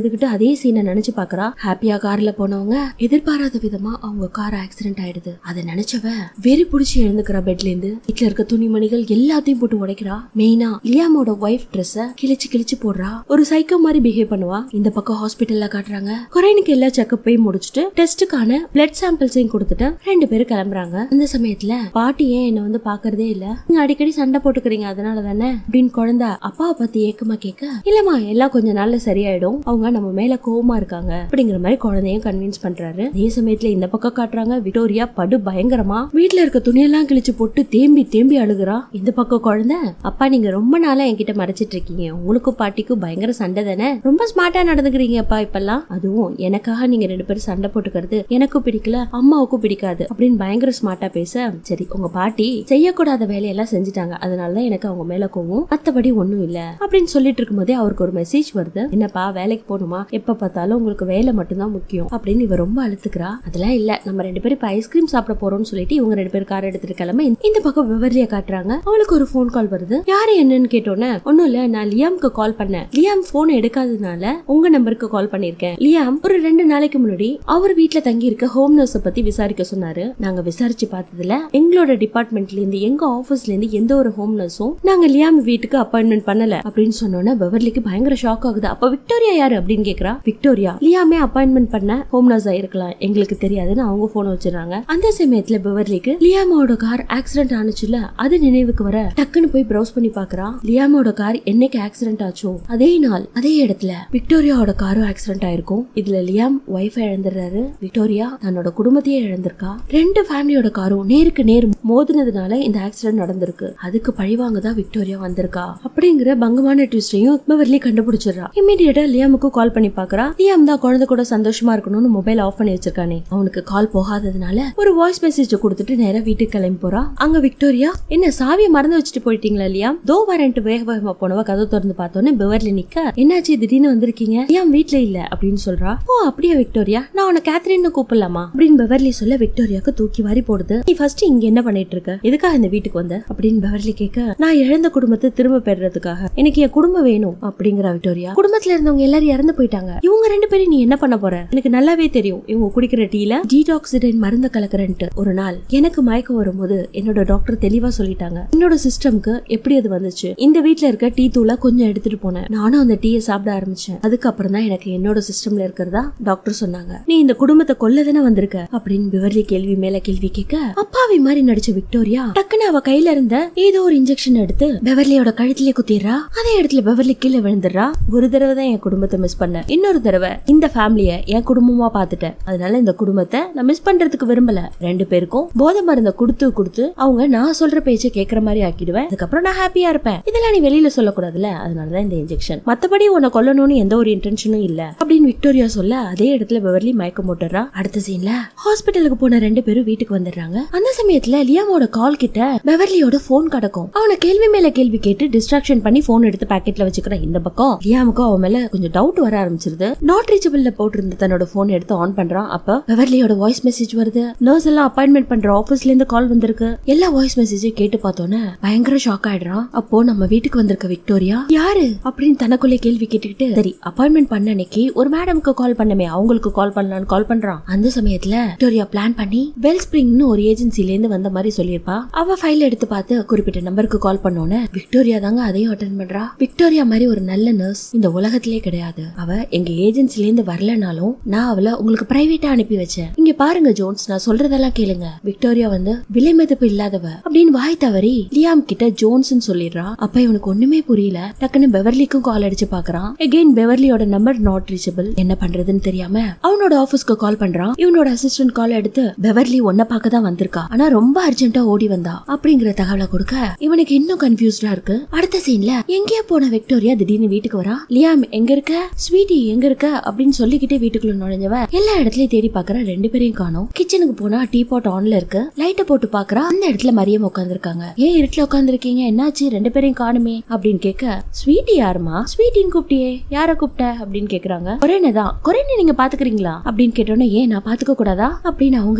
அழுதுகிட்டு அதே சீனை நினைச்சு பாக்குறா ஹாப்பியா கார்ல போனவங்க எதிர்பாராத விதமா அவங்க கார் ஆக்சிடென்ட் ஆயிடுது அதை நினைச்சவ வெறி புடிச்சு எழுந்துக்கிறா பெட்ல இருந்து வீட்டுல இருக்க துணிமணிகள் எல்லாத்தையும் போட்டு உடைக்கிறா மெயினா லியாமோட ஒய்ஃப் ட்ரெஸ்ஸ கிழிச்சு கிழிச்சு போடுறா ஒரு சைக்கோ மாதிரி பிஹேவ் பண்ணுவா இந்த பக்கம் ஹாஸ்பிட்டல்ல காட்டுறாங்க குறைனுக்கு எல்லா செக்கப்பையும் முடிச்சுட்டு டெஸ்ட்டுக்கான பிளட் சாம்பிள்ஸையும் கொடுத்துட்டு ரெண்டு பேரும் கிளம்புறாங்க அந்த சமயத்துல பாட்டி ஏன் என்ன வந்து பாக்குறதே இல்ல நீங்க அடிக்கடி சண்டை போட்டுக்கிறீங்க அதனால தானே அப்படின்னு குழந்தை அப்பாவை பத்தி ஏக்கமா கேட்க இல்லம்மா எல்லாம் கொஞ்ச நாள்ல சரியாயிடும் அவங்க நம்ம மேல கோவமா இருக்காங்க அப்படிங்கிற மாதிரி குழந்தையும் கன்வின்ஸ் பண்றாரு அதே சமயத்துல இந்த பக்கம் காட்டுறாங்க விக்டோரியா படு பயங்கரமா வீட்டுல இருக்க துணியெல்லாம் கிழிச்சு போட்டு தேம்பி தேம்பி அழுகுறா இந்த பக்கம் குழந்தை அப்பா நீங்க ரொம்ப நாளா என்கிட்ட மறைச்சிட்டு இருக்கீங்க உங்களுக்கும் பாட்டிக்கும் பயங்கர சண்டை தானே ரொம்ப ஸ்மார்ட்டா நடந்துக்கிறீங்க அப்பா இப்பெல்லாம் அதுவும் எனக்காக நீங்க ரெண்டு பேரும் சண்டை போட்டுக்கிறது எனக்கும் பிடிக்கல அம்மாவுக்கும் பிடிக்காது அப்படின்னு பயங்கர ஸ்மார்ட்டா பேச சரி உங்க பாட்டி செய்யக்கூடாத வேலையெல்லாம் செஞ்சுட்டாங்க அதனாலதான் எனக்கு அவங்க மேல கோவம் மத்தபடி ஒண்ணும் இல்ல அப்படின்னு சொல்லிட்டு இருக்கும்போதே அவருக்கு ஒரு மெசேஜ் வருது என்னப்பா வேலைக்கு போகணுமா எப்ப பார்த்தாலும் உங்களுக்கு வேலை மட்டும்தான் முக்கியம் அப்படின்னு இவ ரொம்ப அழுத்துக்கிறா அதெல்லாம் இல்ல நம்ம ரெண்டு பேரும் இப்ப ஐஸ்கிரீம் சாப்பிட போறோம்னு சொல்லிட்டு இவங்க ரெண்டு பேரும் கார் எடுத்துட்டு கிளம்ப இந்த பக்கம் விவரியா காட்டுறாங்க அவளுக்கு ஒரு ஃபோன் கால் வருது யாரு என்னன்னு கேட்டோன்னே ஒண்ணும் இல்ல நான் லியாம்க்கு கால் பண்ணேன் லியாம் போன் எடுக்காததுனால உங்க நம்பருக்கு கால் பண்ணிருக்கேன் லியாம் ஒரு ரெண்டு நாளைக்கு முன்னாடி அவர் வீட்ல தங்கி இருக்க ஹோம் நர்ஸ பத்தி விசாரிக்க சொன்னாரு நாங்க விசாரிச்சு பார்த்ததுல எங்களோட டிபார்ட்மெண்ட்ல இருந்து எங்க ஆபீஸ்ல இருந்து எந்த ஒரு ஹோம் நர்ஸும் நாங்க லியாம் வீட்டுக்கு அப்பாயின்மெண்ட் பண்ணல அப்படின்னு சொன்னோன்னே பெவர்லிக்கு பயங்கர ஷாக் ஆகுது அப்ப விக்டோரியா யாரு அப்படின்னு கேக்குறா விக்டோரியா லியாமே அப்பாயின்மெண்ட் பண்ண ஹோம் நர்ஸ் ஆயிருக்கலாம் எங்களுக்கு தெரியாதுன்னு அவங்க போன் வச்சிருக்காங்க அந்த சமயத்துல பெவர்லிக்கு லியாமோட கார் ஆக்சிடென்ட் ஆனுச்சுல அது நினைவுக்கு வர டக்குன்னு போய் ப்ரௌஸ் பண்ணி பாக்குறா லியாமோட கார் என்னைக்கு ஆக்சிடென்ட் ஆச்சோ அதே நாள் அதே இடத்துல விக்டோரியாவோட காரும் ஆக்சிடென்ட் ஆயிருக்கும் இதுல லியாம் ஒய்ஃப் இழந்துடுறாரு விக்டோரியா தன்னோட குடும்பத்தையே இழந்திருக்கா ரெண்டு ஃபேமிலியோட காரும் நேருக்கு நேர் மோதினதுனால இந்த ஆக்சிடென்ட் நடந்திருக்கு அதுக்கு பழிவாங்க தான் விக்டோரியா வந்திருக்கா அப்படிங்கிற பங்கமான ட்விஸ்டையும் பெவர்லி கண்டுபிடிச்சிடுறா இமீடியட்டா லியாமுக்கு கால் பண்ணி பாக்குறா லியாம் தான் குழந்தை கூட சந்தோஷமா இருக்கணும்னு மொபைல் ஆஃப் பண்ணி வச்சிருக்கானே அவனுக்கு கால் போகாததுனால ஒரு வாய்ஸ் மெசேஜ் கொடுத்துட்டு நேரா வீட்டுக்கு கிளம்பி போறா அங்க விக்டோரியா என்ன சாவியை மறந்து வச்சுட்டு போயிட்டீங்களா லியாம் தோ வரேன்ட்டு வேக வேகமா போனவ கதை திறந்து பார்த்தோன்னே பெவர்லி நிக்க என்னாச்சு திடீர்னு வந்திருக்கீங்க லியாம் வீட்ல இல்ல அப்படின்னு சொல்றா ஓ அப்படியா விக்டோரியா நான் உன்னை கேத்ரின்னு கூப்பிடலாமா அப்படின்னு பெவர்லி சொல்ல விக்டோரியாக்கு தூக்கி வாரி போடுது நீ ஃபர்ஸ்ட் இங்க என்ன பண்ணிட்டு இருக்க எதுக்காக இந்த வீட்டுக்கு வந்த அப்படின்னு பெவர்லி கேட்க நான் இழந்த குடும்பத்தை திரும்ப பெறுறதுக்காக எனக்கு என் குடும்பம் வேணும் அப்படிங்கிற விக்டோரியா குடும்பத்துல இருந்தவங்க எல்லாரும் இறந்து போயிட்டாங்க இவங்க ரெண்டு பேரும் நீ என்ன பண்ண போற எனக்கு நல்லாவே தெரியும் இவங்க குடிக்கிற டீல டீடாக்சிடைன் மருந்து கலக்குறேன்ட்டு ஒரு நாள் எனக்கு மயக்கம் வரும்போது என்னோட டாக்டர் தெளிவா சொல்லிட்டாங்க என்னோட சிஸ்டம்க்கு எப்படி அது வந்துச்சு இந்த வீட்ல இருக்க டீ தூளை கொஞ்சம் எடுத்துட்டு போனேன் நானும் அந்த டீயை சாப்பிட ஆரம்பிச்சேன் அதுக்கப்புறம் தான் எனக்கு என்னோட சிஸ்டம்ல இருக்கிறதா டாக்டர் சொன்னாங்க நீ இந்த குடும்பத்தை கொல்ல தானே வந்திருக்க அப்படின்னு விவர்லி கேள்வி மேல கேள்வி கேட்க அப்பாவி மாதிரி நடிச்ச விக்டோரியா டக்குன்னு அவ கையில இருந்த ஏதோ ஒரு இன்ஜெக்ஷன் எடுத்து பெவர்லியோட கழுத்திலே குத்திடுறா அதே இடத்துல பெவர்லி கீழே விழுந்துடுறா ஒரு தடவை தான் என் குடும்பத்தை மிஸ் பண்ணேன் இன்னொரு தடவை இந்த ஃபேமிலிய என் குடும்பமா பாத்துட்டேன் அதனால இந்த குடும்பத்தை நான் மிஸ் பண்றதுக்கு விரும்பல ரெண்டு பேருக்கும் போதை மருந்தை கொடுத்து கொடுத்து அவங்க நான் சொல்ற பேச்சை கேக்குற மாதிரி ஆக்கிடுவேன் அதுக்கப்புறம் நான் ஹாப்பியா இருப்பேன் இதெல்லாம் நீ வெளியில சொல்லக்கூடாதுல அதனாலதான் இந்த இன்ஜெக்ஷன் மத்தபடி உன்னை கொல்லணும்னு எந்த ஒரு இன்டென்ஷனும் இல்ல அப்படின்னு விக்டோரியா சொல்ல அதே இடத்துல பெவர்லி மயக்கம் போட்டுறா அடுத்த சீன்ல ஹாஸ்பிட்டலுக்கு போன ரெண்டு பேரும் வீட்டுக்கு வந்துடுறாங்க அந்த சமயத்துல லியாமோட கால் கிட்ட பெவர்லியோட போன் கிடக்கும் அவனை கேள்வி மேல கேள்வி கேட்டு டிஸ்ட்ராக்ஷன் பண்ணி போன் எடுத்து பாக்கெட்ல வச்சுக்கிறான் இந்த பக்கம் லியாமுக்கும் அவன் மேல கொஞ்சம் டவுட் வர ஆரம்பிச்சிருது நாட் ரீச்சபிள்ல போட்டிருந்த தன்னோட போன் எடுத்து ஆன் பண்றான் அப்ப பெவர்லியோட வாய்ஸ் மெசேஜ் வருது நர்ஸ் எல்லாம் அப்பாயின்மெண்ட் பண்ற ஆபீஸ்ல இருந்து கால் வந்திருக்கு எல்லா வாய்ஸ் மெசேஜையும் கேட்டு பார்த்தோன்னே பயங்கர ஷாக் ஆயிடுறான் அப்போ நம்ம வீட்டுக்கு வந்திருக்க விக்டோரியா யாரு அப்படின்னு தனக்குள்ளே கேள்வி கேட்டுக்கிட்டு சரி அப்பாயின்மெண்ட் பண்ண அன்னைக்கு ஒரு மேடம்க்கு கால் பண்ணமே அவங்களுக்கு கால் பண்ணலாம்னு கால் பண்றான் அந்த சமயத்துல விக்டோரியா பிளான் பண்ணி வெல் ஸ்பிரிங்னு ஒரு ஏஜென்சில இருந்து வந்த மாதிரி சொல்லியிருப்பா அவ ஃபைல் எடுத்து பார்த்து குறிப்பிட்ட நம்பருக்கு கால் பண்ணோன்னு விக்டோரியா தாங்க அதையும் அட்டன் பண்றா விக்டோரியா மாதிரி ஒரு நல்ல நர்ஸ் இந்த உலகத்திலே கிடையாது அவ எங்க ஏஜென்சில இருந்து வரலனாலும் நான் அவளை உங்களுக்கு பிரைவேட்டா அனுப்பி வச்சேன் இங்க பாருங்க ஜோன்ஸ் நான் சொல்றதெல்லாம் கேளுங்க விக்டோரியா வந்து விலை மதிப்பு இல்லாதவ அப்படின்னு வாய் தவறி லியாம் கிட்ட ஜோன்ஸ் சொல்லிடுறா அப்ப இவனுக்கு ஒண்ணுமே புரியல டக்குன்னு பெவர்லிக்கும் கால் அடிச்சு பாக்குறான் அகைன் பெவர்லியோட நம்பர் நாட் ரீச்சபிள் என்ன பண்றதுன்னு தெரியாம அவனோட ஆபீஸ்க்கு கால் பண்றான் இவனோட அசிஸ்டன்ட் கால் எடுத்து பெவர்லி ஒன்ன பார்க்க தான் வந்திருக்கா ஆனா ரொம்ப அர்ஜென்ட்டா ஓடி வந்தா அப்படிங்கிற தகவலை கொடுக்க இவனுக்கு இன்னும் கன்ஃபியூஸ்டா இருக்கு அடுத்த சீன்ல எங்கேயோ போன விக்டோரியா திடீர்னு வீட்டுக்கு வரா லியாம் எங்க இருக்க ஸ்வீட்டி எங்க இருக்க அப்படின்னு சொல்லிக்கிட்டே வீட்டுக்குள்ள நுழைஞ்சவ எல்லா இடத்துலயும் தேடி பாக்குற ரெண்டு பேரையும் காணோம் கிச்சனுக்கு போனா டீ பாட் ஆன்ல இருக்கு லைட்டை போட்டு பாக்குறா அந்த இடத்துல மரியம் உட்காந்துருக்காங்க ஏன் இருட்டுல உட்காந்துருக்கீங்க என்னாச்சு ரெண்டு பேரையும் காணுமே அப்படின்னு கேட்க ஸ்வீட்டி யாருமா ஸ்வீட்டின்னு கூப்பிட்டியே யார கூப்பிட்ட அப்படின்னு கேக்குறாங்க கொரேனை தான் கொரேனை நீங்க பாத்துக்கிறீங்களா அப்படின்னு கேட்டோன்னே ஏன் நான் பாத்துக்க கூடாதா அப்படின்னு அவங்க கேட்க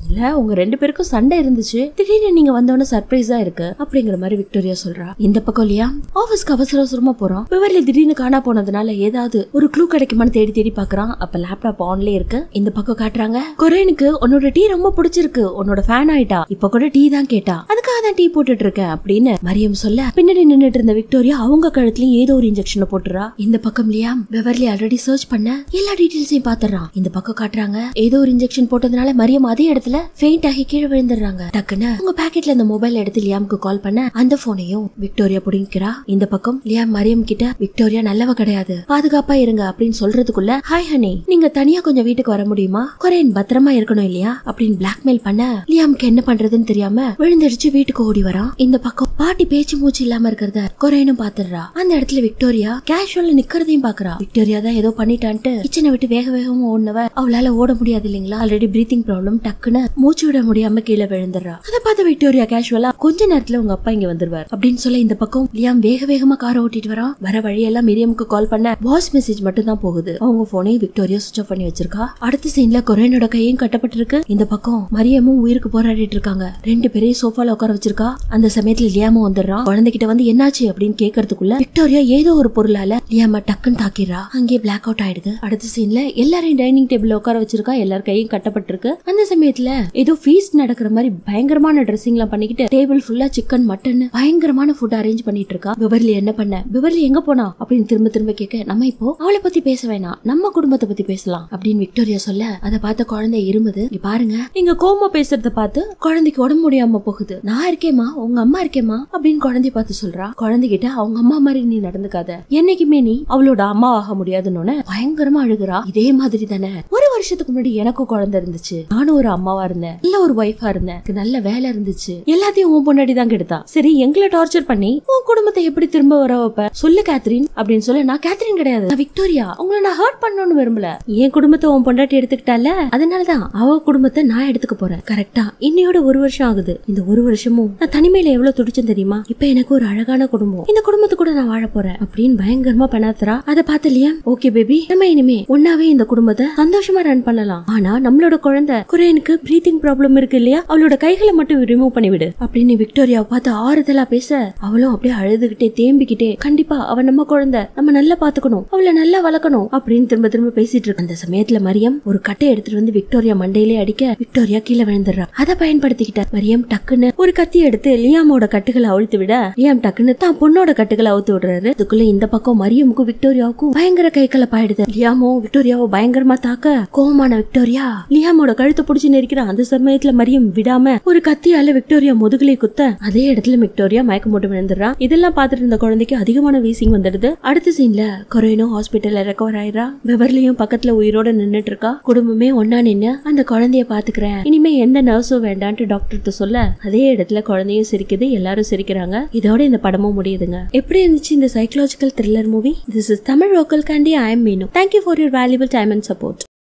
இல்ல உங்க ரெண்டு பேருக்கும் சண்டை இருந்துச்சு திடீர்னு நீங்க வந்தோடனே சர்ப்ரைஸா இருக்கு அப்படிங்கிற மாதிரி விக்டோரியா சொல்றா இந்த பக்கம் இல்லையா ஆபீஸ்க்கு அவசர அவசரமா போறோம் விவரில திடீர்னு காணா போனதுனால ஏதாவது ஒரு க்ளூ கிடைக்குமான்னு தேடி தேடி பாக்குறான் அப்ப லேப்டாப் ஆன்லயே இருக்கு இந்த பக்கம் காட்டுறாங்க கொரேனுக்கு உன்னோட டீ ரொம்ப பிடிச்சிருக்கு உன்னோட ஃபேன் ஆயிட்டா இப்ப கூட டீ தான் கேட்டா அதுக்காக தான் டீ போட்டுட்டு இருக்கேன் அப்படின்னு மரியம் சொல்ல பின்னாடி நின்னுட்டு இருந்த விக்டோரியா அவங்க கழுத்துலயும் ஏதோ ஒரு இன்ஜெக்ஷனை போட்டுறா இந்த பக்கம் இல்லையா பெவர்லி ஆல்ரெடி சர்ச் பண்ண எல்லா டீடைல்ஸையும் பாத்துறான் இந்த பக்கம் காட்டுறாங்க ஏதோ ஒரு இன்ஜெக்ஷன் போட்டதுனால மரியம் அதே இடத்துல ஃபெயிண்ட் ஆகி கீழே விழுந்துடுறாங்க டக்குன்னு உங்க பாக்கெட்ல இந்த மொபைல் எடுத்து லியாமுக்கு கால் பண்ண அந்த போனையும் விக்டோரியா புடிங்கிறா இந்த பக்கம் லியாம் மரியம் கிட்ட விக்டோரியா நல்லவ கிடையாது பாதுகாப்பா இருங்க அப்படின்னு சொல்றதுக்குள்ள ஹாய் ஹனி நீங்க தனியா கொஞ்சம் வீட்டுக்கு வர முடியுமா கொரேன் பத்திரமா இருக்கணும் இல்லையா அப்படின்னு பிளாக்மெயில் பண்ண லியாமுக்கு என்ன பண்றதுன்னு தெரியாம விழுந்தடிச்சு வீட்டுக்கு ஓடி வரான் இந்த பக்கம் பாட்டி பேச்சு மூச்சு இல்லாம இருக்கிறத கொரேனும் பாத்துடுறா அந்த இடத்துல விக்டோரியா கேஷுவல்ல நிக்கிறதையும் பாக்குறா விக்டோரியா தான் ஏதோ பண்ணிட்டான்ட்டு கிச்சனை விட்டு வேக வேகமா ஓடினவ அவளால ஓட முடியாது இல்லைங்களா ஆல்ரெடி பிரீத்திங் ப்ராப்ளம் டக்குன்னு மூச்சு விட முடியாம கீழே விழுந்துடுறா அதை பார்த்து விக்டோரியா கேஷுவலா கொஞ்ச நேரத்துல உங்க அப்பா இங்க வந்துருவார் அப்படின்னு சொல்ல இந்த பக்கம் லியாம் வேக வேகமா காரை ஓட்டிட்டு வரான் வர வழியெல்லாம் மிரியமுக்கு கால் பண்ண வாய்ஸ் மெசேஜ் மட்டும் தான் போகுது அவங்க போனையும் விக்டோரியா சுவிச் ஆஃப் பண்ணி வச்சிருக்கா அடுத்த சீன்ல கொரேனோட கையும் கட்டப்பட்டிருக்கு இந்த பக்கம் மரியமும் உயிருக்கு போராடிட்டு இருக்காங்க ரெண்டு பேரையும் சோஃபால உட்கார வச்சிருக்கா அந்த சமயத்துல லியாமும் வந்துடுறான் குழந்தைகிட்ட வந்து என்னாச்சு அப்படின்னு கேட்கறதுக்குள்ள விக்டோரியா ஏதோ ஒரு பொருளால லியாம டக்குன்னு தாக்கிடுறா அங்கே பிளாக் அவுட் ஆயிடுது அடுத்த சீன்ல எல்லாரையும் டைனிங் டேபிள்ல உட்கார வச்சிருக்கா எல்லார் கையும் கட்டப்பட்டிருக்கு அந்த சமயத்துல ஏதோ ஃபீஸ்ட் நடக்கிற மாதிரி பயங்கரமான ட்ரெஸ்ஸிங் எல்லாம் பண்ணிக்கிட்டு டேபிள் ஃபுல்லா சிக்கன் மட்டன் பயங்கரமான ஃபுட் அரேஞ்ச் பண்ணிட்டு இருக்கா பிவர்லி என்ன பண்ண பிவர்லி எங்க போனா அப்படின்னு திரும்ப திரும்ப கேட்க நம்ம இப்போ அவளை பத்தி பேச வேணாம் நம்ம குடும்பத்தை பத்தி பேசலாம் அப்படின்னு விக்டோரியா சொல்ல அதை பார்த்த குழந்தை இருமுது இங்க பாருங்க நீங்க கோமா பேசுறத பார்த்து குழந்தைக்கு உடம்பு முடியாம போகுது நான் இருக்கேமா உங்க அம்மா இருக்கேமா அப்படின்னு குழந்தைய பார்த்து சொல்றா குழந்தைகிட்ட அவங்க அம்மா மாதிரி நீ நடந்துக்காத என்னைக்குமே நீ அவளோட அம்மா ஆக முடியாதுன்னு பயங்கரமா அழுகுறா இதே மாதிரி தானே ஒரு வருஷத்துக்கு முன்னாடி எனக்கும் குழந்தை இருந்துச்சு நானும் ஒரு அம்மாவா இருந்தேன் நல்ல ஒரு ஒய்ஃபா இருந்தேன் எனக்கு நல்ல வேலை இருந்துச்சு எல்லாத்தையும் உன் பொண்டாடி தான் கெடுத்தா சரி எங்களை டார்ச்சர் பண்ணி உன் குடும்பத்தை எப்படி திரும்ப வர வைப்ப சொல்லு கேத்ரின் அப்படின்னு சொல்ல நான் கேத்ரின் கிடையாது நான் விக்டோரியா உங்களை நான் ஹர்ட் பண்ணணும்னு விரும்பல என் குடும்பத்தை உன் பொண்டாட்டி எடுத்துக்கிட்டால அதனாலதான் அவ குடும்பத்தை நான் எடுத்துக்க போறேன் கரெக்டா இன்னையோட ஒரு வருஷம் ஆகுது இந்த ஒரு வருஷமும் நான் தனிமையில எவ்வளவு துடிச்சேன் தெரியுமா இப்ப எனக்கு ஒரு அழகான குடும்பம் இந்த குடும்பத்து கூட நான் வாழ போறேன் அப்படின்னு பயங்கரமா பண்ணாத்துறா அதை பார்த்து இல்லையா ஓகே பேபி நம்ம இனிமே ஒன்னாவே இந்த குடும்பத்தை சந்தோஷமா ரன் பண்ணலாம் ஆனா நம்மளோட குழந்தை குரேனுக்கு பிரீத்திங் ப்ராப்ளம் இருக்கு இல்லையா அவளோட கைகளை மட்டும் ரிமூவ் பண்ணிவிடு அப்படின்னு விக்டோரியாவை பார்த்து ஆறுதலா பேச அவளும் அப்படியே அழுதுகிட்டே தேம்பிக்கிட்டே கண்டிப்பா அவ நம்ம குழந்தை நம்ம நல்லா பாத்துக்கணும் அவளை நல்லா வளர்க்கணும் அப்படின்னு திரும்ப திரும்ப பேசிட்டு இருக்கு அந்த சமயத்துல மரியம் ஒரு கட்டை எடுத்துட்டு வந்து விக்டோரியா மண்டையிலே அடிக்க விக்டோரியா கீழே விழுந்துடுறா அதை பயன்படுத்திக்கிட்ட மரியம் டக்குன்னு ஒரு கத்தி எடுத்து லியாமோட கட்டுகளை அழுத்து விட லியாம் டக்குன்னு தான் பொண்ணோட கட்டுகளை அவுத்து விடுறாரு அதுக்குள்ள இந்த பக்கம் மரியமுக்கும் விக்டோரியாவுக்கும் பயங்கர கை கலப்பாயிடுது லியாமோ விக்டோரியாவோ பயங்கரமா தாக்க கோவமான விக்டோரியா லியாமோட கழுத்தை புடிச்சு நெரிக்கிறான் அந்த சமயத்துல மரியம் விடாம ஒரு கத்தியால விக்டோரியா முதுகுலே குத்த அதே இடத்துல விக்டோரியா மயக்கம் போட்டு விழுந்துடுறா இதெல்லாம் பார்த்துட்டு இருந்த குழந்தைக்கு அதிகமான வீசிங் வந்துடுது அடுத்த சீன்ல கொரேனோ ஹாஸ்பிட்டல்ல ரெக்கவர் ஆயிரா பெவர்லியும் பக்கத்துல உயிரோட நின்னுட்டு இருக்கா குடும்பமே ஒன்னா நின்னு அந்த குழந்தைய பாத்துக்கிறேன் இனிமே எந்த நர்ஸும் வேண்டான்ட்டு டாக்டர்கிட்ட சொல்ல அதே இடத்துல குழந்தையும் சிரிக்குது எல்லாரும் சிரிக்கிறாங்க இதோட இந்த படமும் முடியுதுங்க எப்படி இருந்துச்சு இந்த psychological thriller movie this is Tamil local candy I am Meenu thank you for your valuable time and support